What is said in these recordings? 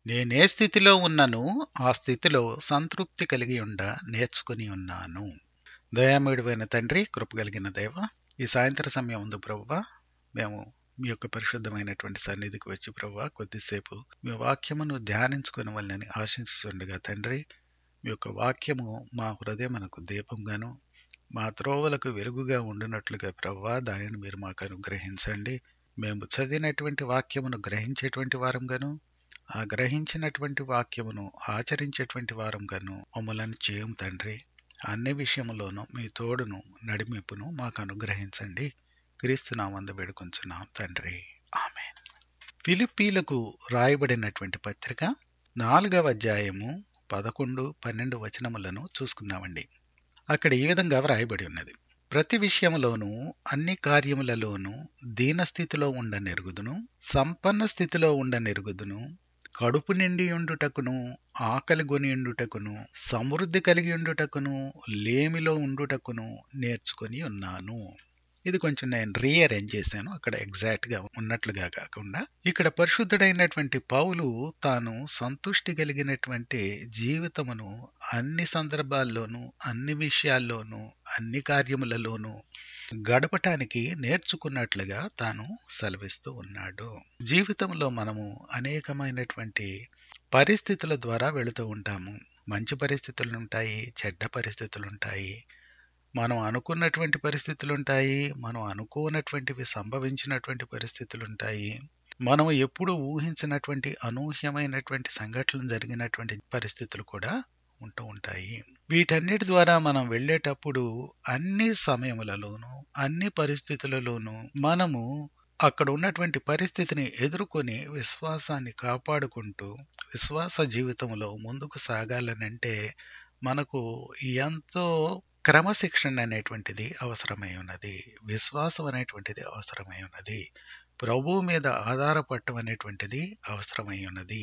నేనే స్థితిలో ఉన్నను ఆ స్థితిలో సంతృప్తి కలిగి ఉండ నేర్చుకుని ఉన్నాను దయామయుడువైన తండ్రి కృపగలిగిన దేవ ఈ సాయంత్ర సమయం ఉంది ప్రభువా మేము మీ యొక్క పరిశుద్ధమైనటువంటి సన్నిధికి వచ్చి ప్రభువా కొద్దిసేపు మీ వాక్యమును ధ్యానించుకుని వాళ్ళని ఆశించుండగా తండ్రి మీ యొక్క వాక్యము మా హృదయమునకు దీపంగాను మా త్రోవలకు వెలుగుగా ఉండునట్లుగా ప్రవ్వా దానిని మీరు మాకు అనుగ్రహించండి మేము చదివినటువంటి వాక్యమును గ్రహించేటువంటి వారంగాను ఆ గ్రహించినటువంటి వాక్యమును ఆచరించేటువంటి వారంగాను మమ్మలను చేయం తండ్రి అన్ని విషయములోనూ మీ తోడును నడిమిప్పును మాకు అనుగ్రహించండి క్రీస్తునామందు వేడుకొంచున్నాం తండ్రి ఆమె ఫిలిప్పీలకు రాయబడినటువంటి పత్రిక నాలుగవ అధ్యాయము పదకొండు పన్నెండు వచనములను చూసుకుందామండి అక్కడ ఈ విధంగా వ్రాయబడి ఉన్నది ప్రతి విషయములోనూ అన్ని కార్యములలోనూ దీనస్థితిలో ఉండనెరుగుదును సంపన్న స్థితిలో ఉండనెరుగుదును కడుపు నిండి ఉండుటకును ఆకలి గొని ఉండుటకును సమృద్ధి కలిగి ఉండుటకును లేమిలో ఉండుటకును నేర్చుకొని ఉన్నాను ఇది కొంచెం నేను రీఅరేంజ్ చేశాను అక్కడ ఎగ్జాక్ట్ గా ఉన్నట్లుగా కాకుండా ఇక్కడ పరిశుద్ధుడైనటువంటి పౌలు తాను సంతుష్టి కలిగినటువంటి జీవితమును అన్ని సందర్భాల్లోనూ అన్ని విషయాల్లోనూ అన్ని కార్యములలోనూ గడపటానికి నేర్చుకున్నట్లుగా తాను సెలవిస్తూ ఉన్నాడు జీవితంలో మనము అనేకమైనటువంటి పరిస్థితుల ద్వారా వెళుతూ ఉంటాము మంచి పరిస్థితులు ఉంటాయి చెడ్డ పరిస్థితులు ఉంటాయి మనం అనుకున్నటువంటి పరిస్థితులు ఉంటాయి మనం అనుకోనటువంటివి సంభవించినటువంటి పరిస్థితులు ఉంటాయి మనం ఎప్పుడు ఊహించినటువంటి అనూహ్యమైనటువంటి సంఘటనలు జరిగినటువంటి పరిస్థితులు కూడా ఉంటూ ఉంటాయి వీటన్నిటి ద్వారా మనం వెళ్ళేటప్పుడు అన్ని సమయములలోనూ అన్ని పరిస్థితులలోనూ మనము అక్కడ ఉన్నటువంటి పరిస్థితిని ఎదుర్కొని విశ్వాసాన్ని కాపాడుకుంటూ విశ్వాస జీవితంలో ముందుకు సాగాలనంటే మనకు ఎంతో క్రమశిక్షణ అనేటువంటిది అవసరమై ఉన్నది విశ్వాసం అనేటువంటిది అవసరమై ఉన్నది ప్రభువు మీద ఆధారపడటం అనేటువంటిది అవసరమై ఉన్నది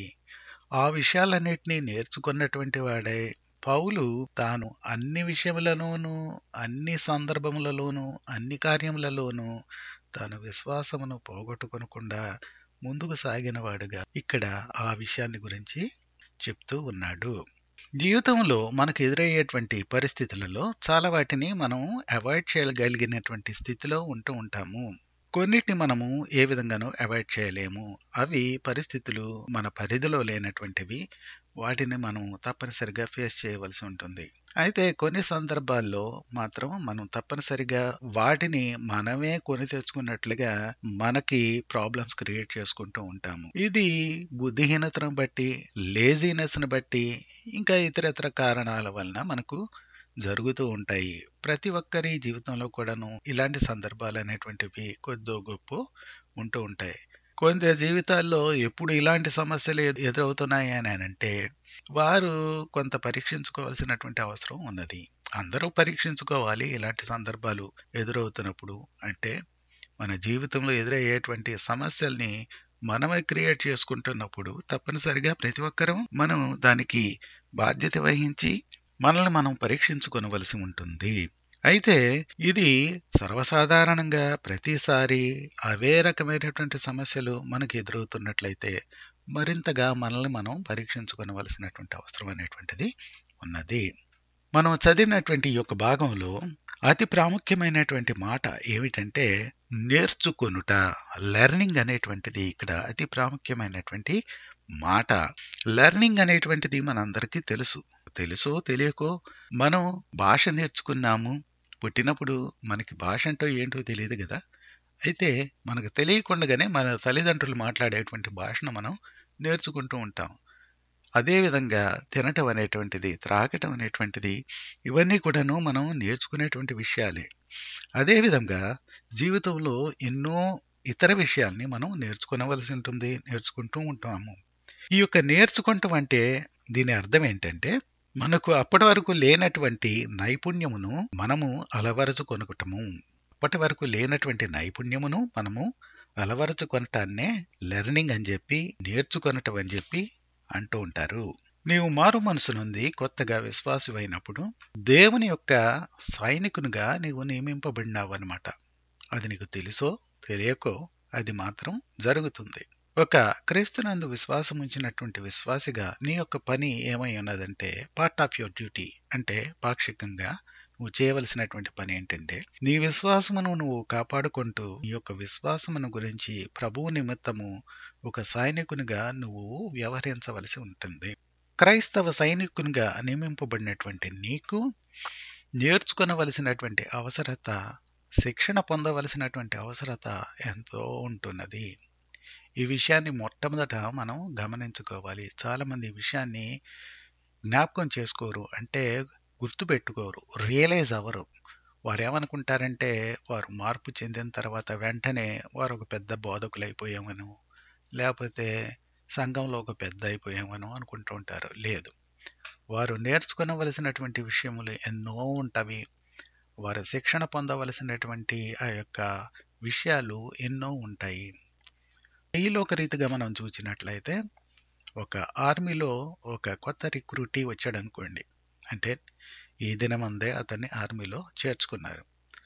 ఆ విషయాలన్నిటినీ నేర్చుకున్నటువంటి వాడే పౌలు తాను అన్ని విషయములలోనూ అన్ని సందర్భములలోనూ అన్ని కార్యములలోనూ తాను విశ్వాసమును పోగొట్టుకొనకుండా ముందుకు సాగిన వాడుగా ఇక్కడ ఆ విషయాన్ని గురించి చెప్తూ ఉన్నాడు జీవితంలో మనకు ఎదురయ్యేటువంటి పరిస్థితులలో చాలా వాటిని మనం అవాయిడ్ చేయగలిగినటువంటి స్థితిలో ఉంటూ ఉంటాము కొన్నిటిని మనము ఏ విధంగానూ అవాయిడ్ చేయలేము అవి పరిస్థితులు మన పరిధిలో లేనటువంటివి వాటిని మనం తప్పనిసరిగా ఫేస్ చేయవలసి ఉంటుంది అయితే కొన్ని సందర్భాల్లో మాత్రం మనం తప్పనిసరిగా వాటిని మనమే కొని తెచ్చుకున్నట్లుగా మనకి ప్రాబ్లమ్స్ క్రియేట్ చేసుకుంటూ ఉంటాము ఇది బుద్ధిహీనతను బట్టి లేజీనెస్ను బట్టి ఇంకా ఇతరత్ర కారణాల వలన మనకు జరుగుతూ ఉంటాయి ప్రతి ఒక్కరి జీవితంలో కూడాను ఇలాంటి సందర్భాలు అనేటువంటివి కొద్దో గొప్ప ఉంటూ ఉంటాయి కొంత జీవితాల్లో ఎప్పుడు ఇలాంటి సమస్యలు ఎదురవుతున్నాయి అని అంటే వారు కొంత పరీక్షించుకోవాల్సినటువంటి అవసరం ఉన్నది అందరూ పరీక్షించుకోవాలి ఇలాంటి సందర్భాలు ఎదురవుతున్నప్పుడు అంటే మన జీవితంలో ఎదురయ్యేటువంటి సమస్యల్ని మనమే క్రియేట్ చేసుకుంటున్నప్పుడు తప్పనిసరిగా ప్రతి ఒక్కరూ మనం దానికి బాధ్యత వహించి మనల్ని మనం పరీక్షించుకొనవలసి ఉంటుంది అయితే ఇది సర్వసాధారణంగా ప్రతిసారి అవే రకమైనటువంటి సమస్యలు మనకు ఎదురవుతున్నట్లయితే మరింతగా మనల్ని మనం పరీక్షించుకోవలసినటువంటి అవసరం అనేటువంటిది ఉన్నది మనం చదివినటువంటి ఈ యొక్క భాగంలో అతి ప్రాముఖ్యమైనటువంటి మాట ఏమిటంటే నేర్చుకొనుట లెర్నింగ్ అనేటువంటిది ఇక్కడ అతి ప్రాముఖ్యమైనటువంటి మాట లెర్నింగ్ అనేటువంటిది మనందరికీ తెలుసు తెలుసో తెలియకో మనం భాష నేర్చుకున్నాము పుట్టినప్పుడు మనకి భాష అంటో ఏంటో తెలియదు కదా అయితే మనకు తెలియకుండానే మన తల్లిదండ్రులు మాట్లాడేటువంటి భాషను మనం నేర్చుకుంటూ ఉంటాం అదేవిధంగా తినటం అనేటువంటిది త్రాగటం అనేటువంటిది ఇవన్నీ కూడాను మనం నేర్చుకునేటువంటి విషయాలే అదేవిధంగా జీవితంలో ఎన్నో ఇతర విషయాల్ని మనం నేర్చుకునవలసి ఉంటుంది నేర్చుకుంటూ ఉంటాము ఈ యొక్క నేర్చుకుంటాం అంటే దీని అర్థం ఏంటంటే మనకు అప్పటి వరకు లేనటువంటి నైపుణ్యమును మనము అలవరుచుకొనుకుంటాము అప్పటి వరకు లేనటువంటి నైపుణ్యమును మనము అలవరుచుకొనటాన్నే లెర్నింగ్ అని చెప్పి నేర్చుకొనటం అని చెప్పి అంటూ ఉంటారు నీవు మారు మనసు నుండి కొత్తగా విశ్వాసమైనప్పుడు దేవుని యొక్క సైనికునిగా నీవు నియమింపబడినావు అనమాట అది నీకు తెలుసో తెలియకో అది మాత్రం జరుగుతుంది ఒక క్రీస్తునందు విశ్వాసం ఉంచినటువంటి విశ్వాసిగా నీ యొక్క పని ఏమై ఉన్నదంటే పార్ట్ ఆఫ్ యువర్ డ్యూటీ అంటే పాక్షికంగా నువ్వు చేయవలసినటువంటి పని ఏంటంటే నీ విశ్వాసమును నువ్వు కాపాడుకుంటూ నీ యొక్క విశ్వాసమును గురించి ప్రభువు నిమిత్తము ఒక సైనికునిగా నువ్వు వ్యవహరించవలసి ఉంటుంది క్రైస్తవ సైనికునిగా నియమింపబడినటువంటి నీకు నేర్చుకొనవలసినటువంటి అవసరత శిక్షణ పొందవలసినటువంటి అవసరత ఎంతో ఉంటున్నది ఈ విషయాన్ని మొట్టమొదట మనం గమనించుకోవాలి చాలామంది ఈ విషయాన్ని జ్ఞాపకం చేసుకోరు అంటే గుర్తుపెట్టుకోరు రియలైజ్ అవ్వరు వారు ఏమనుకుంటారంటే వారు మార్పు చెందిన తర్వాత వెంటనే వారు ఒక పెద్ద బోధకులు అయిపోయామను లేకపోతే సంఘంలో ఒక పెద్ద అయిపోయామను అనుకుంటూ ఉంటారు లేదు వారు నేర్చుకునవలసినటువంటి విషయములు ఎన్నో ఉంటవి వారు శిక్షణ పొందవలసినటువంటి ఆ యొక్క విషయాలు ఎన్నో ఉంటాయి ఈలోక రీతిగా మనం చూసినట్లయితే ఒక ఆర్మీలో ఒక కొత్త రిక్రూటీ వచ్చాడు అనుకోండి అంటే ఈ దినమందే అతన్ని ఆర్మీలో చేర్చుకున్నారు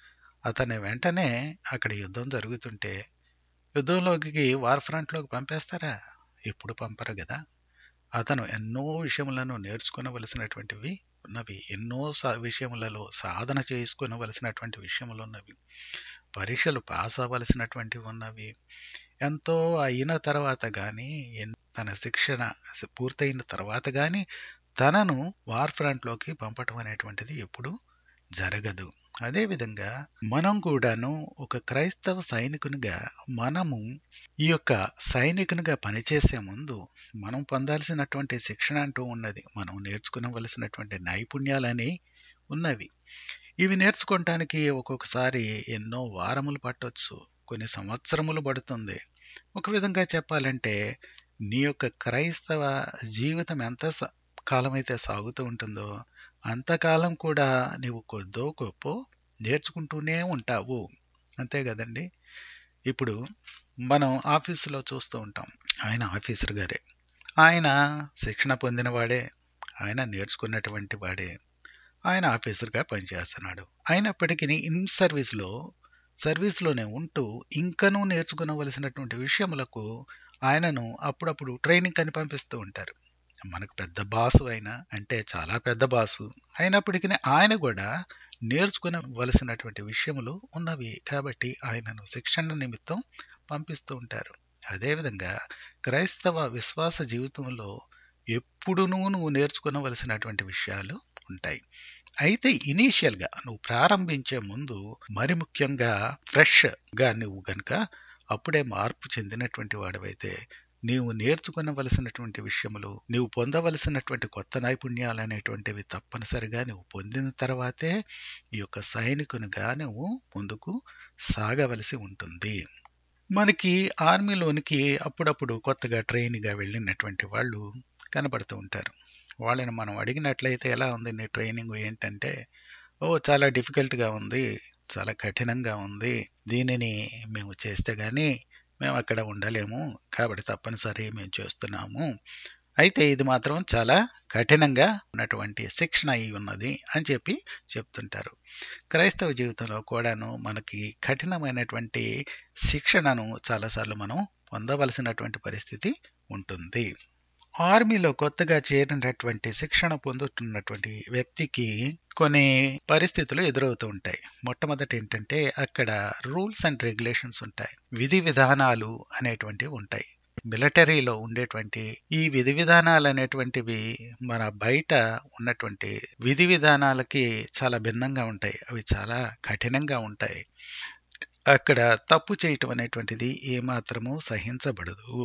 అతని వెంటనే అక్కడ యుద్ధం జరుగుతుంటే యుద్ధంలోకి వార్ ఫ్రంట్లోకి పంపేస్తారా ఎప్పుడు పంపరు కదా అతను ఎన్నో విషయములను నేర్చుకునవలసినటువంటివి ఉన్నవి ఎన్నో సా విషయములలో సాధన చేసుకునవలసినటువంటి విషయములు ఉన్నవి పరీక్షలు పాస్ అవ్వవలసినటువంటివి ఉన్నవి ఎంతో అయిన తర్వాత కానీ తన శిక్షణ పూర్తయిన తర్వాత కానీ తనను వార్ ఫ్రంట్లోకి పంపటం అనేటువంటిది ఎప్పుడు జరగదు అదేవిధంగా మనం కూడాను ఒక క్రైస్తవ సైనికునిగా మనము ఈ యొక్క సైనికునిగా పనిచేసే ముందు మనం పొందాల్సినటువంటి శిక్షణ అంటూ ఉన్నది మనం నేర్చుకునవలసినటువంటి నైపుణ్యాలని ఉన్నవి ఇవి నేర్చుకోవటానికి ఒక్కొక్కసారి ఎన్నో వారములు పట్టొచ్చు కొన్ని సంవత్సరములు పడుతుంది ఒక విధంగా చెప్పాలంటే నీ యొక్క క్రైస్తవ జీవితం ఎంత కాలమైతే సాగుతూ ఉంటుందో అంతకాలం కూడా నీవు కొద్దో గొప్ప నేర్చుకుంటూనే ఉంటావు అంతే కదండి ఇప్పుడు మనం ఆఫీసులో చూస్తూ ఉంటాం ఆయన ఆఫీసర్ గారే ఆయన శిక్షణ పొందినవాడే ఆయన నేర్చుకున్నటువంటి వాడే ఆయన ఆఫీసర్గా పనిచేస్తున్నాడు అయినప్పటికీ ఇన్ సర్వీస్లో సర్వీస్లోనే ఉంటూ ఇంకనూ నేర్చుకునవలసినటువంటి విషయములకు ఆయనను అప్పుడప్పుడు ట్రైనింగ్ అని పంపిస్తూ ఉంటారు మనకు పెద్ద బాసు అయినా అంటే చాలా పెద్ద బాసు అయినప్పటికీ ఆయన కూడా నేర్చుకునవలసినటువంటి విషయములు ఉన్నవి కాబట్టి ఆయనను శిక్షణ నిమిత్తం పంపిస్తూ ఉంటారు అదేవిధంగా క్రైస్తవ విశ్వాస జీవితంలో ఎప్పుడునూ నువ్వు నేర్చుకునవలసినటువంటి విషయాలు ఉంటాయి అయితే ఇనీషియల్గా నువ్వు ప్రారంభించే ముందు మరి ముఖ్యంగా ఫ్రెష్గా నువ్వు గనుక అప్పుడే మార్పు చెందినటువంటి వాడివైతే నీవు నేర్చుకునవలసినటువంటి విషయములు నీవు పొందవలసినటువంటి కొత్త నైపుణ్యాలు అనేటువంటివి తప్పనిసరిగా నువ్వు పొందిన తర్వాతే ఈ యొక్క సైనికునిగా నువ్వు ముందుకు సాగవలసి ఉంటుంది మనకి ఆర్మీలోనికి అప్పుడప్పుడు కొత్తగా ట్రైన్గా వెళ్ళినటువంటి వాళ్ళు కనబడుతూ ఉంటారు వాళ్ళని మనం అడిగినట్లయితే ఎలా ఉంది నీ ట్రైనింగ్ ఏంటంటే ఓ చాలా డిఫికల్ట్గా ఉంది చాలా కఠినంగా ఉంది దీనిని మేము చేస్తే కానీ మేము అక్కడ ఉండలేము కాబట్టి తప్పనిసరి మేము చేస్తున్నాము అయితే ఇది మాత్రం చాలా కఠినంగా ఉన్నటువంటి శిక్షణ అయి ఉన్నది అని చెప్పి చెప్తుంటారు క్రైస్తవ జీవితంలో కూడాను మనకి కఠినమైనటువంటి శిక్షణను చాలాసార్లు మనం పొందవలసినటువంటి పరిస్థితి ఉంటుంది ఆర్మీలో కొత్తగా చేరినటువంటి శిక్షణ పొందుతున్నటువంటి వ్యక్తికి కొన్ని పరిస్థితులు ఎదురవుతూ ఉంటాయి మొట్టమొదటి ఏంటంటే అక్కడ రూల్స్ అండ్ రెగ్యులేషన్స్ ఉంటాయి విధి విధానాలు అనేటువంటివి ఉంటాయి మిలిటరీలో ఉండేటువంటి ఈ విధి విధానాలు అనేటువంటివి మన బయట ఉన్నటువంటి విధి విధానాలకి చాలా భిన్నంగా ఉంటాయి అవి చాలా కఠినంగా ఉంటాయి అక్కడ తప్పు చేయటం అనేటువంటిది ఏమాత్రము సహించబడదు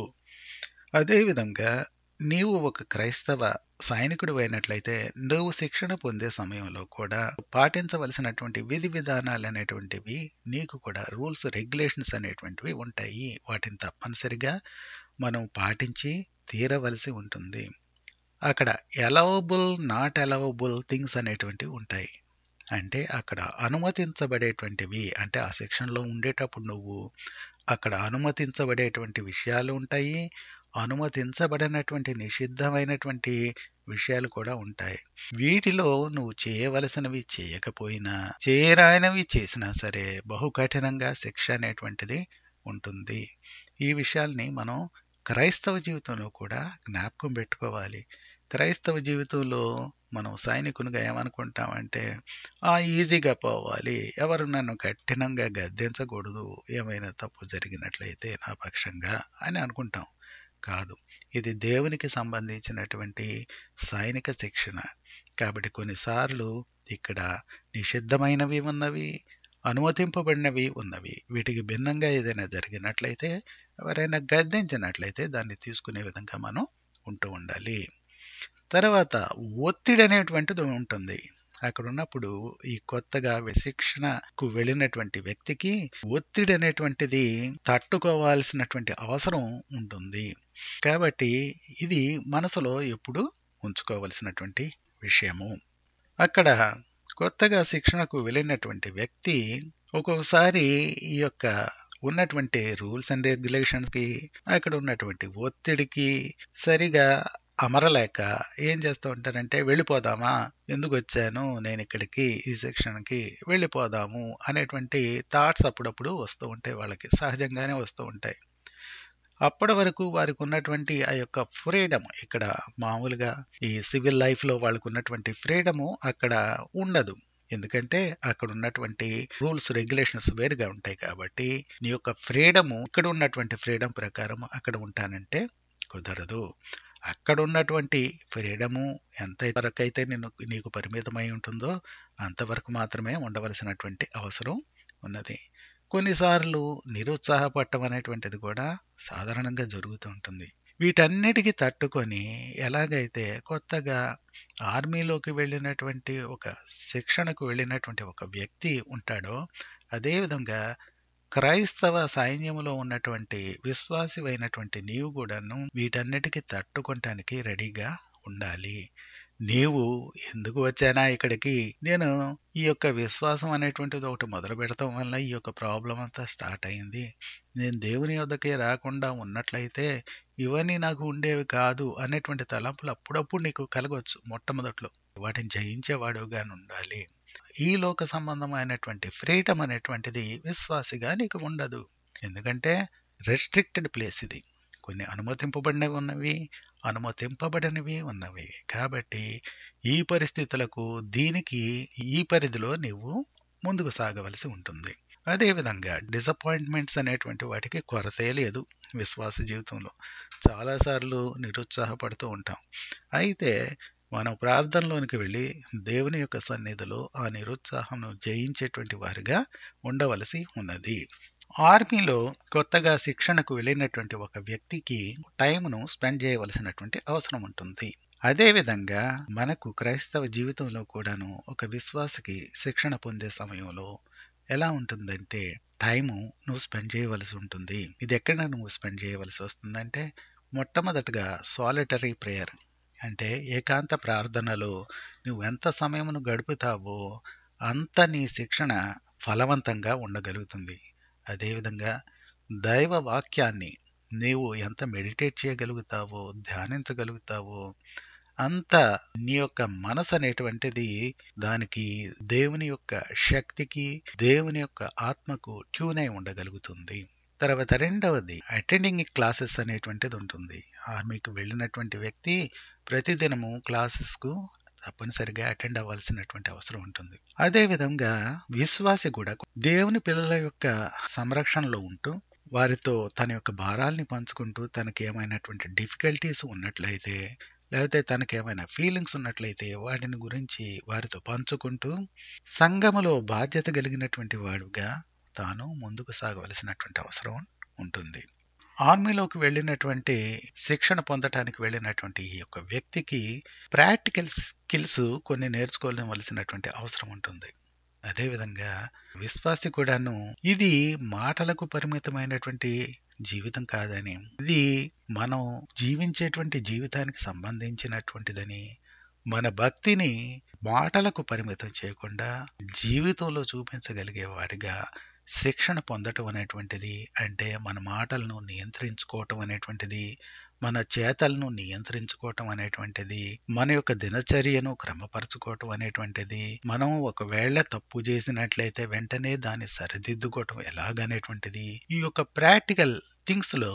అదేవిధంగా నీవు ఒక క్రైస్తవ సైనికుడు అయినట్లయితే నువ్వు శిక్షణ పొందే సమయంలో కూడా పాటించవలసినటువంటి విధి విధానాలు అనేటువంటివి నీకు కూడా రూల్స్ రెగ్యులేషన్స్ అనేటువంటివి ఉంటాయి వాటిని తప్పనిసరిగా మనం పాటించి తీరవలసి ఉంటుంది అక్కడ ఎలవబుల్ నాట్ ఎలవబుల్ థింగ్స్ అనేటువంటివి ఉంటాయి అంటే అక్కడ అనుమతించబడేటువంటివి అంటే ఆ సెక్షన్లో ఉండేటప్పుడు నువ్వు అక్కడ అనుమతించబడేటువంటి విషయాలు ఉంటాయి అనుమతించబడినటువంటి నిషిద్ధమైనటువంటి విషయాలు కూడా ఉంటాయి వీటిలో నువ్వు చేయవలసినవి చేయకపోయినా చేయరానివి చేసినా సరే బహు కఠినంగా శిక్ష అనేటువంటిది ఉంటుంది ఈ విషయాల్ని మనం క్రైస్తవ జీవితంలో కూడా జ్ఞాపకం పెట్టుకోవాలి క్రైస్తవ జీవితంలో మనం సైనికునిగా ఏమనుకుంటామంటే ఆ ఈజీగా పోవాలి ఎవరు నన్ను కఠినంగా గద్దించకూడదు ఏమైనా తప్పు జరిగినట్లయితే నా పక్షంగా అని అనుకుంటాం కాదు ఇది దేవునికి సంబంధించినటువంటి సైనిక శిక్షణ కాబట్టి కొన్నిసార్లు ఇక్కడ నిషిద్ధమైనవి ఉన్నవి అనుమతింపబడినవి ఉన్నవి వీటికి భిన్నంగా ఏదైనా జరిగినట్లయితే ఎవరైనా గద్దించినట్లయితే దాన్ని తీసుకునే విధంగా మనం ఉంటూ ఉండాలి తర్వాత ఒత్తిడి అనేటువంటిది ఉంటుంది అక్కడ ఉన్నప్పుడు ఈ కొత్తగా శిక్షణకు వెళ్ళినటువంటి వ్యక్తికి ఒత్తిడి అనేటువంటిది తట్టుకోవాల్సినటువంటి అవసరం ఉంటుంది కాబట్టి ఇది మనసులో ఎప్పుడు ఉంచుకోవలసినటువంటి విషయము అక్కడ కొత్తగా శిక్షణకు వెళ్ళినటువంటి వ్యక్తి ఒక్కొక్కసారి ఈ యొక్క ఉన్నటువంటి రూల్స్ అండ్ రెగ్యులేషన్స్ కి అక్కడ ఉన్నటువంటి ఒత్తిడికి సరిగా అమరలేక ఏం చేస్తూ ఉంటారంటే వెళ్ళిపోదామా ఎందుకు వచ్చాను నేను ఇక్కడికి ఈ శిక్షణకి వెళ్ళిపోదాము అనేటువంటి థాట్స్ అప్పుడప్పుడు వస్తూ ఉంటాయి వాళ్ళకి సహజంగానే వస్తూ ఉంటాయి అప్పటి వరకు వారికి ఉన్నటువంటి ఆ యొక్క ఫ్రీడమ్ ఇక్కడ మామూలుగా ఈ సివిల్ లైఫ్ లో వాళ్ళకు ఉన్నటువంటి ఫ్రీడము అక్కడ ఉండదు ఎందుకంటే అక్కడ ఉన్నటువంటి రూల్స్ రెగ్యులేషన్స్ వేరుగా ఉంటాయి కాబట్టి నీ యొక్క ఫ్రీడము ఇక్కడ ఉన్నటువంటి ఫ్రీడమ్ ప్రకారం అక్కడ ఉంటానంటే కుదరదు అక్కడ ఉన్నటువంటి ఫ్రీడము ఎంత వరకు అయితే నేను నీకు పరిమితమై ఉంటుందో అంతవరకు మాత్రమే ఉండవలసినటువంటి అవసరం ఉన్నది కొన్నిసార్లు నిరుత్సాహపడటం అనేటువంటిది కూడా సాధారణంగా జరుగుతూ ఉంటుంది వీటన్నిటికీ తట్టుకొని ఎలాగైతే కొత్తగా ఆర్మీలోకి వెళ్ళినటువంటి ఒక శిక్షణకు వెళ్ళినటువంటి ఒక వ్యక్తి ఉంటాడో అదేవిధంగా క్రైస్తవ సైన్యములో ఉన్నటువంటి విశ్వాసివైనటువంటి నీవు కూడాను వీటన్నిటికీ తట్టుకోవటానికి రెడీగా ఉండాలి నీవు ఎందుకు వచ్చానా ఇక్కడికి నేను ఈ యొక్క విశ్వాసం అనేటువంటిది ఒకటి మొదలు పెడతాం వల్ల ఈ యొక్క ప్రాబ్లం అంతా స్టార్ట్ అయింది నేను దేవుని వద్దకే రాకుండా ఉన్నట్లయితే ఇవన్నీ నాకు ఉండేవి కాదు అనేటువంటి తలంపులు అప్పుడప్పుడు నీకు కలగవచ్చు మొట్టమొదట్లో వాటిని జయించేవాడుగా ఉండాలి ఈ లోక సంబంధమైనటువంటి ఫ్రీడమ్ అనేటువంటిది విశ్వాసిగా నీకు ఉండదు ఎందుకంటే రెస్ట్రిక్టెడ్ ప్లేస్ ఇది కొన్ని అనుమతింపబడినవి ఉన్నవి అనుమతింపబడనివి ఉన్నవి కాబట్టి ఈ పరిస్థితులకు దీనికి ఈ పరిధిలో నీవు ముందుకు సాగవలసి ఉంటుంది అదేవిధంగా డిసప్పాయింట్మెంట్స్ అనేటువంటి వాటికి కొరతే లేదు విశ్వాస జీవితంలో చాలాసార్లు నిరుత్సాహపడుతూ ఉంటాం అయితే మనం ప్రార్థనలోనికి వెళ్ళి దేవుని యొక్క సన్నిధిలో ఆ నిరుత్సాహంను జయించేటువంటి వారిగా ఉండవలసి ఉన్నది ఆర్మీలో కొత్తగా శిక్షణకు వెళ్ళినటువంటి ఒక వ్యక్తికి టైంను స్పెండ్ చేయవలసినటువంటి అవసరం ఉంటుంది అదేవిధంగా మనకు క్రైస్తవ జీవితంలో కూడాను ఒక విశ్వాసకి శిక్షణ పొందే సమయంలో ఎలా ఉంటుందంటే టైము నువ్వు స్పెండ్ చేయవలసి ఉంటుంది ఇది ఎక్కడ నువ్వు స్పెండ్ చేయవలసి వస్తుందంటే మొట్టమొదటగా సాలిటరీ ప్రేయర్ అంటే ఏకాంత ప్రార్థనలో నువ్వు ఎంత సమయమును గడుపుతావో అంత నీ శిక్షణ ఫలవంతంగా ఉండగలుగుతుంది అదేవిధంగా దైవ వాక్యాన్ని నీవు ఎంత మెడిటేట్ చేయగలుగుతావో ధ్యానించగలుగుతావో అంత నీ యొక్క మనసు అనేటువంటిది దానికి దేవుని యొక్క శక్తికి దేవుని యొక్క ఆత్మకు ట్యూన్ అయి ఉండగలుగుతుంది తర్వాత రెండవది అటెండింగ్ క్లాసెస్ అనేటువంటిది ఉంటుంది ఆర్మీకి వెళ్ళినటువంటి వ్యక్తి ప్రతిదినము క్లాసెస్కు తప్పనిసరిగా అటెండ్ అవ్వాల్సినటువంటి అవసరం ఉంటుంది అదే విధంగా విశ్వాసి కూడా దేవుని పిల్లల యొక్క సంరక్షణలో ఉంటూ వారితో తన యొక్క భారాల్ని పంచుకుంటూ తనకి ఏమైనటువంటి డిఫికల్టీస్ ఉన్నట్లయితే లేకపోతే తనకి ఏమైనా ఫీలింగ్స్ ఉన్నట్లయితే వాటిని గురించి వారితో పంచుకుంటూ సంఘములో బాధ్యత కలిగినటువంటి వాడుగా తాను ముందుకు సాగవలసినటువంటి అవసరం ఉంటుంది ఆర్మీలోకి వెళ్ళినటువంటి శిక్షణ పొందటానికి వెళ్ళినటువంటి ఈ యొక్క వ్యక్తికి ప్రాక్టికల్ స్కిల్స్ కొన్ని నేర్చుకోవలసినటువంటి అవసరం ఉంటుంది అదేవిధంగా విశ్వాసి కూడాను ఇది మాటలకు పరిమితమైనటువంటి జీవితం కాదని ఇది మనం జీవించేటువంటి జీవితానికి సంబంధించినటువంటిదని మన భక్తిని మాటలకు పరిమితం చేయకుండా జీవితంలో చూపించగలిగే వాడిగా శిక్షణ పొందటం అనేటువంటిది అంటే మన మాటలను నియంత్రించుకోవటం అనేటువంటిది మన చేతలను నియంత్రించుకోవటం అనేటువంటిది మన యొక్క దినచర్యను క్రమపరచుకోవటం అనేటువంటిది మనం ఒకవేళ తప్పు చేసినట్లయితే వెంటనే దాన్ని సరిదిద్దుకోవటం ఎలాగనేటువంటిది ఈ యొక్క ప్రాక్టికల్ థింగ్స్ లో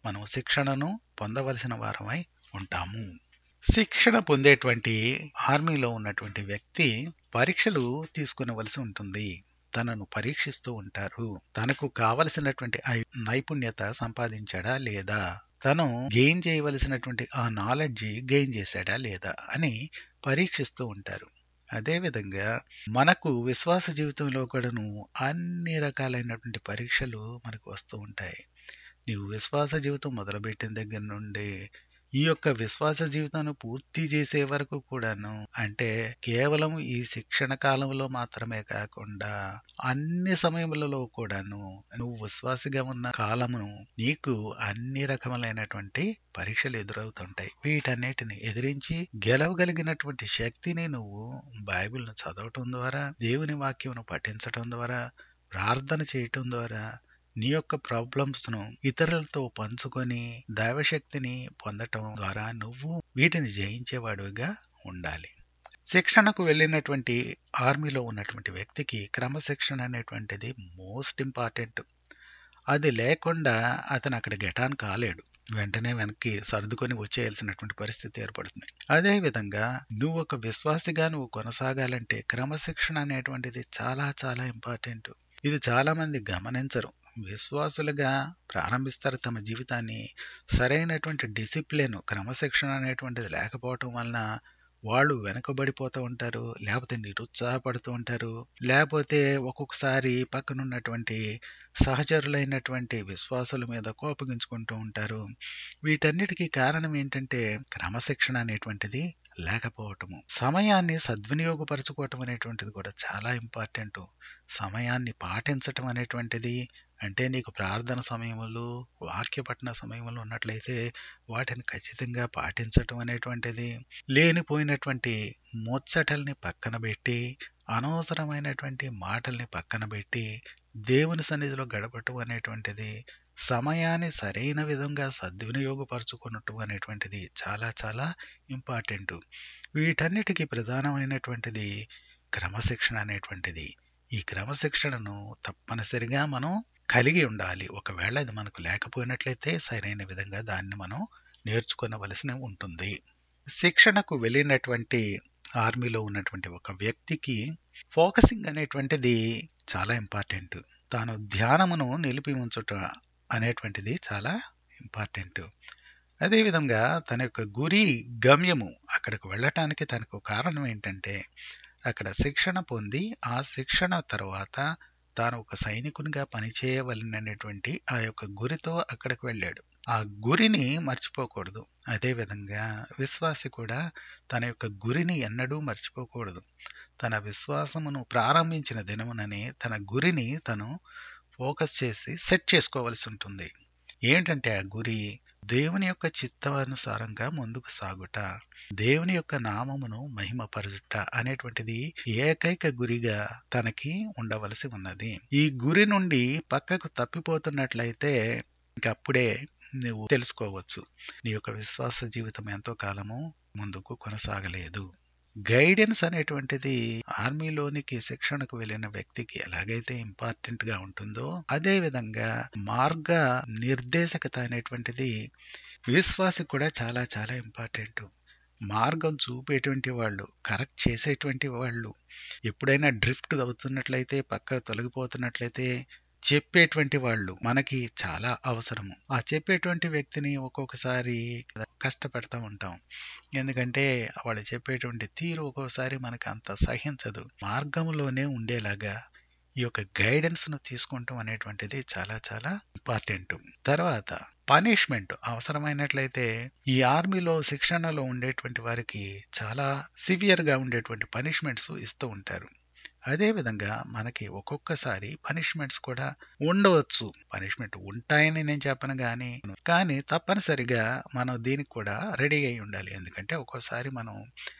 మనం శిక్షణను పొందవలసిన వారమై ఉంటాము శిక్షణ పొందేటువంటి ఆర్మీలో ఉన్నటువంటి వ్యక్తి పరీక్షలు తీసుకునవలసి ఉంటుంది తనను పరీక్షిస్తూ ఉంటారు తనకు కావలసినటువంటి ఐ- నైపుణ్యత సంపాదించాడా లేదా తను గెయిన్ చేయవలసినటువంటి ఆ నాలెడ్జ్ గెయిన్ చేశాడా లేదా అని పరీక్షిస్తూ ఉంటారు అదేవిధంగా మనకు విశ్వాస జీవితంలో కూడాను అన్ని రకాలైనటువంటి పరీక్షలు మనకు వస్తూ ఉంటాయి నీవు విశ్వాస జీవితం మొదలుపెట్టిన దగ్గర నుండి ఈ యొక్క విశ్వాస జీవితాన్ని పూర్తి చేసే వరకు కూడాను అంటే కేవలం ఈ శిక్షణ కాలంలో మాత్రమే కాకుండా అన్ని సమయములలో కూడాను నువ్వు విశ్వాసిగా ఉన్న కాలమును నీకు అన్ని రకములైనటువంటి పరీక్షలు ఎదురవుతుంటాయి వీటన్నిటిని ఎదిరించి గెలవగలిగినటువంటి శక్తిని నువ్వు బైబిల్ను చదవటం ద్వారా దేవుని వాక్యమును పఠించటం ద్వారా ప్రార్థన చేయటం ద్వారా నీ యొక్క ప్రాబ్లమ్స్ ను ఇతరులతో పంచుకొని దైవశక్తిని పొందటం ద్వారా నువ్వు వీటిని జయించేవాడుగా ఉండాలి శిక్షణకు వెళ్ళినటువంటి ఆర్మీలో ఉన్నటువంటి వ్యక్తికి క్రమశిక్షణ అనేటువంటిది మోస్ట్ ఇంపార్టెంట్ అది లేకుండా అతను అక్కడ గెటాన్ కాలేడు వెంటనే వెనక్కి సర్దుకొని వచ్చేయాల్సినటువంటి పరిస్థితి ఏర్పడుతుంది అదే విధంగా నువ్వు ఒక విశ్వాసిగా నువ్వు కొనసాగాలంటే క్రమశిక్షణ అనేటువంటిది చాలా చాలా ఇంపార్టెంట్ ఇది చాలా మంది గమనించరు విశ్వాసులుగా ప్రారంభిస్తారు తమ జీవితాన్ని సరైనటువంటి డిసిప్లిన్ క్రమశిక్షణ అనేటువంటిది లేకపోవటం వలన వాళ్ళు వెనకబడిపోతూ ఉంటారు లేకపోతే నిరుత్సాహపడుతూ ఉంటారు లేకపోతే ఒక్కొక్కసారి పక్కనున్నటువంటి సహచరులైనటువంటి విశ్వాసుల మీద కోపగించుకుంటూ ఉంటారు వీటన్నిటికీ కారణం ఏంటంటే క్రమశిక్షణ అనేటువంటిది లేకపోవటము సమయాన్ని సద్వినియోగపరచుకోవటం అనేటువంటిది కూడా చాలా ఇంపార్టెంట్ సమయాన్ని పాటించటం అనేటువంటిది అంటే నీకు ప్రార్థన సమయములు వాక్య పఠన సమయములు ఉన్నట్లయితే వాటిని ఖచ్చితంగా పాటించటం అనేటువంటిది లేనిపోయినటువంటి ముచ్చటల్ని పక్కన పెట్టి అనవసరమైనటువంటి మాటల్ని పక్కన పెట్టి దేవుని సన్నిధిలో గడపటం అనేటువంటిది సమయాన్ని సరైన విధంగా సద్వినియోగపరచుకున్నట్టు అనేటువంటిది చాలా చాలా ఇంపార్టెంట్ వీటన్నిటికీ ప్రధానమైనటువంటిది క్రమశిక్షణ అనేటువంటిది ఈ క్రమశిక్షణను తప్పనిసరిగా మనం కలిగి ఉండాలి ఒకవేళ అది మనకు లేకపోయినట్లయితే సరైన విధంగా దాన్ని మనం నేర్చుకోవలసి ఉంటుంది శిక్షణకు వెళ్ళినటువంటి ఆర్మీలో ఉన్నటువంటి ఒక వ్యక్తికి ఫోకసింగ్ అనేటువంటిది చాలా ఇంపార్టెంట్ తాను ధ్యానమును నిలిపి ఉంచుట అనేటువంటిది చాలా ఇంపార్టెంట్ అదేవిధంగా తన యొక్క గురి గమ్యము అక్కడికి వెళ్ళటానికి తనకు కారణం ఏంటంటే అక్కడ శిక్షణ పొంది ఆ శిక్షణ తర్వాత తాను ఒక సైనికునిగా పనిచేయవలననేటువంటి ఆ యొక్క గురితో అక్కడికి వెళ్ళాడు ఆ గురిని మర్చిపోకూడదు అదేవిధంగా విశ్వాసి కూడా తన యొక్క గురిని ఎన్నడూ మర్చిపోకూడదు తన విశ్వాసమును ప్రారంభించిన దినముననే తన గురిని తను ఫోకస్ చేసి సెట్ చేసుకోవలసి ఉంటుంది ఏంటంటే ఆ గురి దేవుని యొక్క చిత్తానుసారంగా ముందుకు సాగుట దేవుని యొక్క నామమును మహిమపరచుట అనేటువంటిది ఏకైక గురిగా తనకి ఉండవలసి ఉన్నది ఈ గురి నుండి పక్కకు తప్పిపోతున్నట్లయితే ఇంకప్పుడే నువ్వు తెలుసుకోవచ్చు నీ యొక్క విశ్వాస జీవితం ఎంతో కాలము ముందుకు కొనసాగలేదు గైడెన్స్ అనేటువంటిది ఆర్మీలోనికి శిక్షణకు వెళ్ళిన వ్యక్తికి ఎలాగైతే ఇంపార్టెంట్ గా ఉంటుందో అదే విధంగా మార్గ నిర్దేశకత అనేటువంటిది విశ్వాసి కూడా చాలా చాలా ఇంపార్టెంట్ మార్గం చూపేటువంటి వాళ్ళు కరెక్ట్ చేసేటువంటి వాళ్ళు ఎప్పుడైనా డ్రిఫ్ట్ అవుతున్నట్లయితే పక్క తొలగిపోతున్నట్లయితే చెప్పేటువంటి వాళ్ళు మనకి చాలా అవసరము ఆ చెప్పేటువంటి వ్యక్తిని ఒక్కొక్కసారి కష్టపెడతా ఉంటాం ఎందుకంటే వాళ్ళు చెప్పేటువంటి తీరు ఒక్కొక్కసారి మనకు అంత సహించదు మార్గంలోనే ఉండేలాగా ఈ యొక్క గైడెన్స్ ను తీసుకుంటాం అనేటువంటిది చాలా చాలా ఇంపార్టెంట్ తర్వాత పనిష్మెంట్ అవసరమైనట్లయితే ఈ ఆర్మీలో శిక్షణలో ఉండేటువంటి వారికి చాలా సివియర్ గా ఉండేటువంటి పనిష్మెంట్స్ ఇస్తూ ఉంటారు అదే విధంగా మనకి ఒక్కొక్కసారి పనిష్మెంట్స్ కూడా ఉండవచ్చు పనిష్మెంట్ ఉంటాయని నేను చెప్పను కానీ కానీ తప్పనిసరిగా మనం దీనికి కూడా రెడీ అయి ఉండాలి ఎందుకంటే ఒక్కోసారి మనం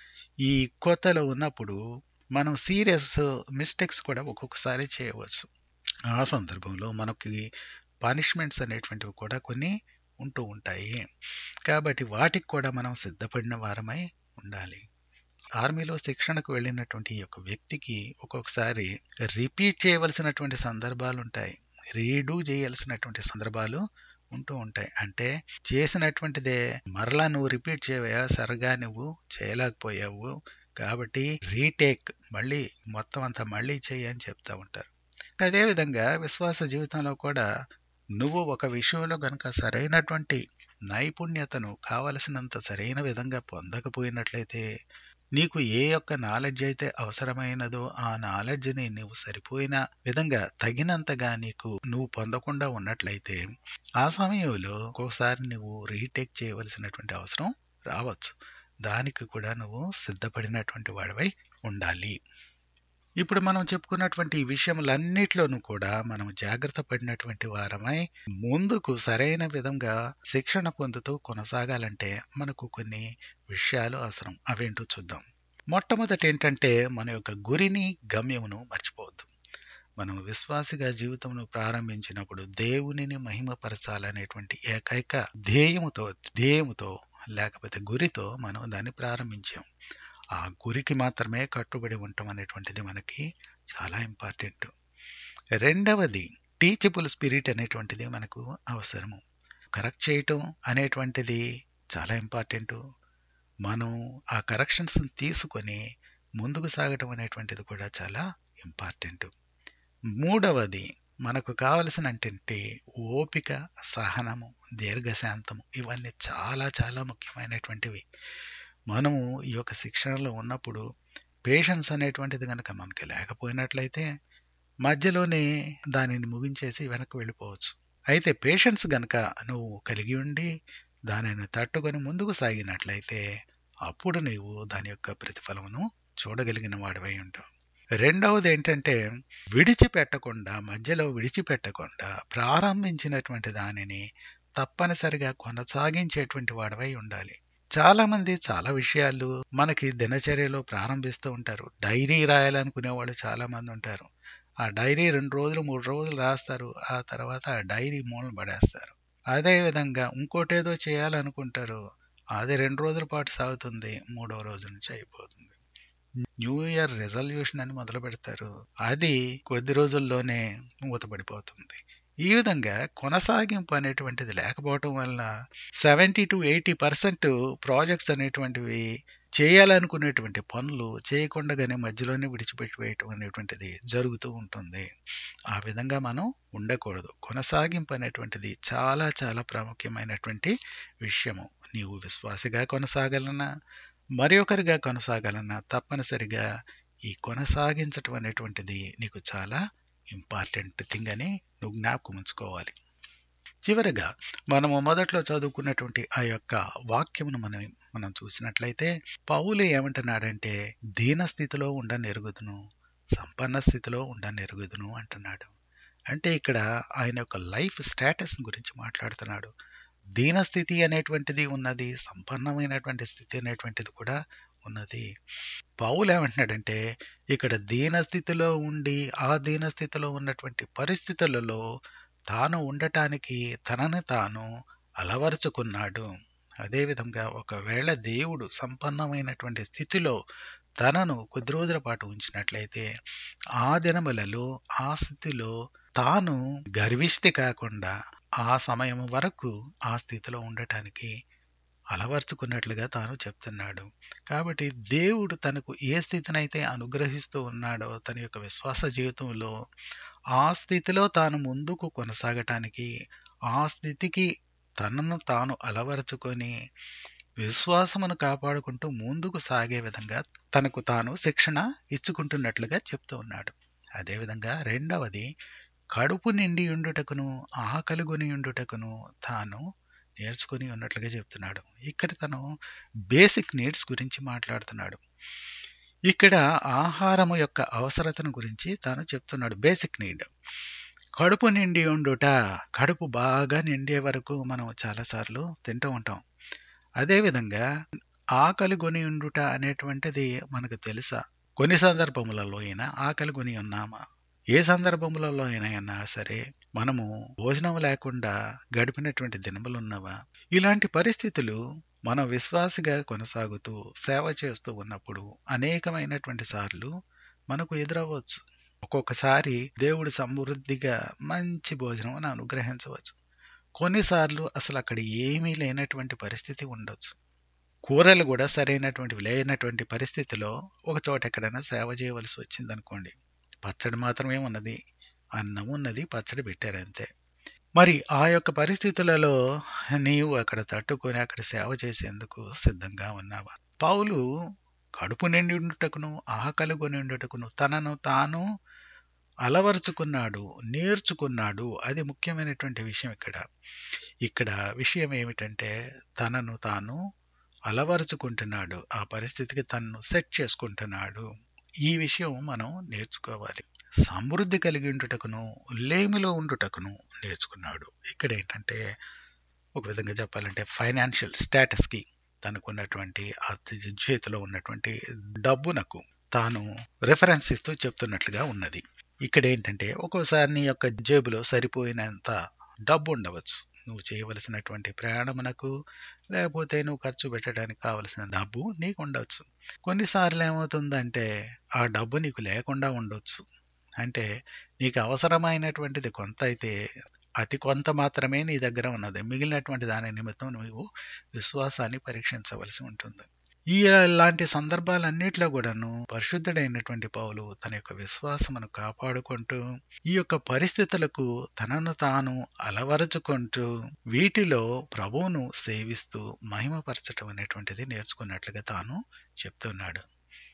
ఈ కొత్తలో ఉన్నప్పుడు మనం సీరియస్ మిస్టేక్స్ కూడా ఒక్కొక్కసారి చేయవచ్చు ఆ సందర్భంలో మనకి పనిష్మెంట్స్ అనేటువంటివి కూడా కొన్ని ఉంటూ ఉంటాయి కాబట్టి వాటికి కూడా మనం సిద్ధపడిన వారమై ఉండాలి ఆర్మీలో శిక్షణకు వెళ్ళినటువంటి ఈ యొక్క వ్యక్తికి ఒక్కొక్కసారి రిపీట్ చేయవలసినటువంటి సందర్భాలు ఉంటాయి రీడూ చేయాల్సినటువంటి సందర్భాలు ఉంటూ ఉంటాయి అంటే చేసినటువంటిదే మరలా నువ్వు రిపీట్ చేయవా సరగా నువ్వు చేయలేకపోయావు కాబట్టి రీటేక్ మళ్ళీ మొత్తం అంతా మళ్ళీ చెయ్యి అని చెప్తా ఉంటారు అదేవిధంగా విశ్వాస జీవితంలో కూడా నువ్వు ఒక విషయంలో గనక సరైనటువంటి నైపుణ్యతను కావలసినంత సరైన విధంగా పొందకపోయినట్లయితే నీకు ఏ యొక్క నాలెడ్జ్ అయితే అవసరమైనదో ఆ నాలెడ్జ్ని నువ్వు సరిపోయిన విధంగా తగినంతగా నీకు నువ్వు పొందకుండా ఉన్నట్లయితే ఆ సమయంలో ఒక్కోసారి నువ్వు రీటేక్ చేయవలసినటువంటి అవసరం రావచ్చు దానికి కూడా నువ్వు సిద్ధపడినటువంటి వాడివై ఉండాలి ఇప్పుడు మనం చెప్పుకున్నటువంటి ఈ విషయములన్నిట్లోనూ కూడా మనం జాగ్రత్త పడినటువంటి వారమై ముందుకు సరైన విధంగా శిక్షణ పొందుతూ కొనసాగాలంటే మనకు కొన్ని విషయాలు అవసరం అవేంటో చూద్దాం మొట్టమొదటి ఏంటంటే మన యొక్క గురిని గమ్యమును మర్చిపోవద్దు మనం విశ్వాసిగా జీవితంను ప్రారంభించినప్పుడు దేవునిని మహిమపరచాలనేటువంటి ఏకైక ధ్యేయముతో ధ్యేయముతో లేకపోతే గురితో మనం దాన్ని ప్రారంభించాం ఆ గురికి మాత్రమే కట్టుబడి ఉండటం అనేటువంటిది మనకి చాలా ఇంపార్టెంట్ రెండవది టీచబుల్ స్పిరిట్ అనేటువంటిది మనకు అవసరము కరెక్ట్ చేయటం అనేటువంటిది చాలా ఇంపార్టెంట్ మనం ఆ కరెక్షన్స్ తీసుకొని ముందుకు సాగటం అనేటువంటిది కూడా చాలా ఇంపార్టెంట్ మూడవది మనకు కావలసినటువంటి ఓపిక సహనము దీర్ఘశాంతము ఇవన్నీ చాలా చాలా ముఖ్యమైనటువంటివి మనము ఈ యొక్క శిక్షణలో ఉన్నప్పుడు పేషెన్స్ అనేటువంటిది కనుక మనకి లేకపోయినట్లయితే మధ్యలోనే దానిని ముగించేసి వెనక్కి వెళ్ళిపోవచ్చు అయితే పేషెన్స్ గనక నువ్వు కలిగి ఉండి దానిని తట్టుకొని ముందుకు సాగినట్లయితే అప్పుడు నీవు దాని యొక్క ప్రతిఫలమును చూడగలిగిన వాడివై ఉంటావు రెండవది ఏంటంటే విడిచిపెట్టకుండా మధ్యలో విడిచిపెట్టకుండా ప్రారంభించినటువంటి దానిని తప్పనిసరిగా కొనసాగించేటువంటి వాడివై ఉండాలి చాలా మంది చాలా విషయాలు మనకి దినచర్యలో ప్రారంభిస్తూ ఉంటారు డైరీ రాయాలనుకునే వాళ్ళు చాలా మంది ఉంటారు ఆ డైరీ రెండు రోజులు మూడు రోజులు రాస్తారు ఆ తర్వాత ఆ డైరీ మూలన పడేస్తారు అదే విధంగా ఇంకోటేదో చేయాలనుకుంటారు అది రెండు రోజుల పాటు సాగుతుంది మూడో రోజు నుంచి అయిపోతుంది న్యూ ఇయర్ రెజల్యూషన్ అని మొదలు పెడతారు అది కొద్ది రోజుల్లోనే మూతపడిపోతుంది ఈ విధంగా కొనసాగింపు అనేటువంటిది లేకపోవటం వల్ల seventy to eighty percent projects అనేటువంటివి చేయాలనుకునేటువంటి పనులు చేయకుండానే మధ్యలోనే విడిచిపెట్టివేయటం అనేటువంటిది జరుగుతూ ఉంటుంది ఆ విధంగా మనం ఉండకూడదు కొనసాగింపు అనేటువంటిది చాలా చాలా ప్రాముఖ్యమైనటువంటి విషయము నీవు విశ్వాసిగా కొనసాగాలన్నా మరి ఒకరిగా కొనసాగాలన్నా తప్పనిసరిగా ఈ కొనసాగించటం అనేటువంటిది నీకు చాలా ఇంపార్టెంట్ థింగ్ అని నువ్వు జ్ఞాపకం ఉంచుకోవాలి చివరిగా మనము మొదట్లో చదువుకున్నటువంటి ఆ యొక్క వాక్యమును మనం మనం చూసినట్లయితే పౌలు ఏమంటున్నాడంటే దీన స్థితిలో ఉండనెరుగుదును సంపన్న స్థితిలో ఉండనెరుగుదును అంటున్నాడు అంటే ఇక్కడ ఆయన యొక్క లైఫ్ స్టేటస్ గురించి మాట్లాడుతున్నాడు దీనస్థితి అనేటువంటిది ఉన్నది సంపన్నమైనటువంటి స్థితి అనేటువంటిది కూడా ఉన్నది పౌలు ఏమంటున్నాడంటే ఇక్కడ దీనస్థితిలో ఉండి ఆ దీనస్థితిలో ఉన్నటువంటి పరిస్థితులలో తాను ఉండటానికి తనని తాను అలవరుచుకున్నాడు అదేవిధంగా ఒకవేళ దేవుడు సంపన్నమైనటువంటి స్థితిలో తనను కొద్ది రోజుల పాటు ఉంచినట్లయితే ఆ దినములలో ఆ స్థితిలో తాను గర్విష్టి కాకుండా ఆ సమయం వరకు ఆ స్థితిలో ఉండటానికి అలవర్చుకున్నట్లుగా తాను చెప్తున్నాడు కాబట్టి దేవుడు తనకు ఏ స్థితినైతే అనుగ్రహిస్తూ ఉన్నాడో తన యొక్క విశ్వాస జీవితంలో ఆ స్థితిలో తాను ముందుకు కొనసాగటానికి ఆ స్థితికి తనను తాను అలవరుచుకొని విశ్వాసమును కాపాడుకుంటూ ముందుకు సాగే విధంగా తనకు తాను శిక్షణ ఇచ్చుకుంటున్నట్లుగా చెప్తూ ఉన్నాడు అదేవిధంగా రెండవది కడుపు నిండి ఉండుటకును ఆకలిగొని ఉండుటకును తాను నేర్చుకుని ఉన్నట్లుగా చెప్తున్నాడు ఇక్కడ తను బేసిక్ నీడ్స్ గురించి మాట్లాడుతున్నాడు ఇక్కడ ఆహారము యొక్క అవసరతను గురించి తాను చెప్తున్నాడు బేసిక్ నీడ్ కడుపు నిండి ఉండుట కడుపు బాగా నిండే వరకు మనం చాలాసార్లు తింటూ ఉంటాం అదేవిధంగా ఆకలి కొని ఉండుట అనేటువంటిది మనకు తెలుసా కొన్ని సందర్భములలో అయినా ఆకలి కొని ఉన్నామా ఏ సందర్భములలో అయినా సరే మనము భోజనం లేకుండా గడిపినటువంటి దినములు ఉన్నవా ఇలాంటి పరిస్థితులు మనం విశ్వాసిగా కొనసాగుతూ సేవ చేస్తూ ఉన్నప్పుడు అనేకమైనటువంటి సార్లు మనకు ఎదురవ్వచ్చు ఒక్కొక్కసారి దేవుడు సమృద్ధిగా మంచి భోజనం అనుగ్రహించవచ్చు కొన్నిసార్లు అసలు అక్కడ ఏమీ లేనటువంటి పరిస్థితి ఉండొచ్చు కూరలు కూడా సరైనటువంటివి లేనటువంటి పరిస్థితిలో ఒక చోట ఎక్కడైనా సేవ చేయవలసి వచ్చిందనుకోండి పచ్చడి మాత్రమే ఉన్నది అన్నం ఉన్నది పచ్చడి పెట్టారు అంతే మరి ఆ యొక్క పరిస్థితులలో నీవు అక్కడ తట్టుకొని అక్కడ సేవ చేసేందుకు సిద్ధంగా ఉన్నావా పౌలు కడుపు నిండి ఉండుటకును ఆకలి కొని ఉండుటకును తనను తాను అలవరుచుకున్నాడు నేర్చుకున్నాడు అది ముఖ్యమైనటువంటి విషయం ఇక్కడ ఇక్కడ విషయం ఏమిటంటే తనను తాను అలవరుచుకుంటున్నాడు ఆ పరిస్థితికి తనను సెట్ చేసుకుంటున్నాడు ఈ విషయం మనం నేర్చుకోవాలి సమృద్ధి కలిగి ఉండుటకును లేమిలో ఉండుటకును నేర్చుకున్నాడు ఇక్కడ ఏంటంటే ఒక విధంగా చెప్పాలంటే ఫైనాన్షియల్ స్టేటస్కి తనకున్నటువంటి ఆ చేతిలో ఉన్నటువంటి డబ్బునకు తాను రెఫరెన్స్ ఇస్తూ చెప్తున్నట్లుగా ఉన్నది ఇక్కడ ఏంటంటే ఒక్కోసారి నీ యొక్క జేబులో సరిపోయినంత డబ్బు ఉండవచ్చు నువ్వు చేయవలసినటువంటి ప్రయాణమునకు లేకపోతే నువ్వు ఖర్చు పెట్టడానికి కావలసిన డబ్బు నీకు ఉండవచ్చు కొన్నిసార్లు ఏమవుతుందంటే ఆ డబ్బు నీకు లేకుండా ఉండొచ్చు అంటే నీకు అవసరమైనటువంటిది కొంత అయితే అతి కొంత మాత్రమే నీ దగ్గర ఉన్నది మిగిలినటువంటి దాని నిమిత్తం నువ్వు విశ్వాసాన్ని పరీక్షించవలసి ఉంటుంది ఈ ఇలాంటి సందర్భాలన్నిట్లో కూడాను పరిశుద్ధుడైనటువంటి పౌలు తన యొక్క విశ్వాసమును కాపాడుకుంటూ ఈ యొక్క పరిస్థితులకు తనను తాను అలవరుచుకుంటూ వీటిలో ప్రభువును సేవిస్తూ మహిమపరచటం అనేటువంటిది నేర్చుకున్నట్లుగా తాను చెప్తున్నాడు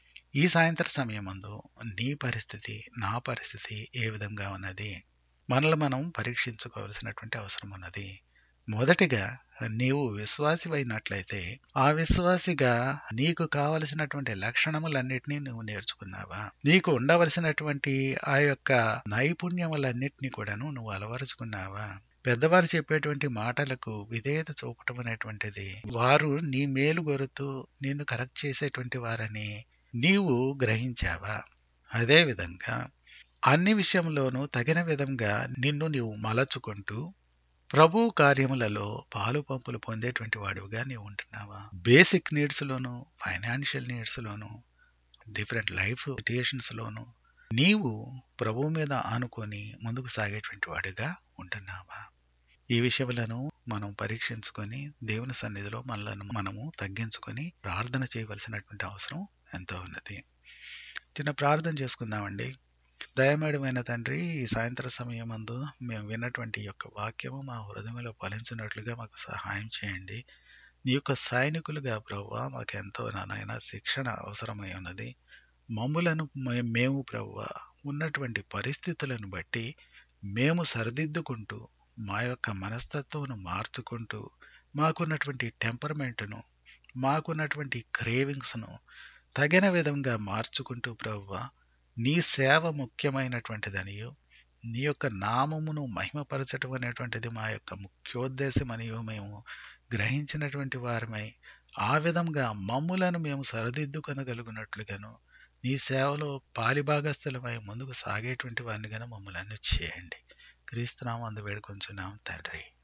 ఈ సాయంత్ర సమయమందు నీ పరిస్థితి నా పరిస్థితి ఏ విధంగా ఉన్నది మనల్ని మనం పరీక్షించుకోవాల్సినటువంటి అవసరం ఉన్నది మొదటిగా నీవు విశ్వాసివైనట్లయితే ఆ విశ్వాసిగా నీకు కావలసినటువంటి లక్షణములన్నిటినీ నువ్వు నేర్చుకున్నావా నీకు ఉండవలసినటువంటి ఆ యొక్క నైపుణ్యములన్నిటినీ కూడాను నువ్వు అలవరుచుకున్నావా పెద్దవారు చెప్పేటువంటి మాటలకు విధేయత చూపటం అనేటువంటిది వారు నీ మేలు గొరుతూ నిన్ను కరెక్ట్ చేసేటువంటి వారని నీవు గ్రహించావా అదే విధంగా అన్ని విషయంలోనూ తగిన విధంగా నిన్ను నీవు మలచుకుంటూ ప్రభు కార్యములలో పాలు పంపులు పొందేటువంటి వాడివిగా నీవు ఉంటున్నావా బేసిక్ నీడ్స్లోను ఫైనాన్షియల్ నీడ్స్లోను డిఫరెంట్ లైఫ్ సిట్యుయేషన్స్లోను నీవు ప్రభు మీద ఆనుకొని ముందుకు సాగేటువంటి వాడిగా ఉంటున్నావా ఈ విషయములను మనం పరీక్షించుకొని దేవుని సన్నిధిలో మనలను మనము తగ్గించుకొని ప్రార్థన చేయవలసినటువంటి అవసరం ఎంతో ఉన్నది చిన్న ప్రార్థన చేసుకుందామండి దయమేడమైన తండ్రి ఈ సాయంత్ర సమయం అందు మేము విన్నటువంటి యొక్క వాక్యము మా హృదయంలో ఫలించినట్లుగా మాకు సహాయం చేయండి నీ యొక్క సైనికులుగా ప్రవ్వా మాకు ఎంతో నాయన శిక్షణ అవసరమై ఉన్నది మమ్ములను మేము ప్రవ్వ ఉన్నటువంటి పరిస్థితులను బట్టి మేము సరిదిద్దుకుంటూ మా యొక్క మనస్తత్వం మార్చుకుంటూ మాకున్నటువంటి టెంపర్మెంట్ను మాకున్నటువంటి క్రేవింగ్స్ను తగిన విధంగా మార్చుకుంటూ ప్రవ్వ నీ సేవ ముఖ్యమైనటువంటిదనియో నీ యొక్క నామమును మహిమపరచటం అనేటువంటిది మా యొక్క ముఖ్యోద్దేశం అనియో మేము గ్రహించినటువంటి వారమై ఆ విధంగా మమ్ములను మేము సరిదిద్దుకొనగలుగునట్లుగాను నీ సేవలో పాలిభాగస్థులమై ముందుకు సాగేటువంటి వారిని గాను మమ్మల్ని చేయండి క్రీస్తునామం అందు వేడుకొంచున్నాం తండ్రి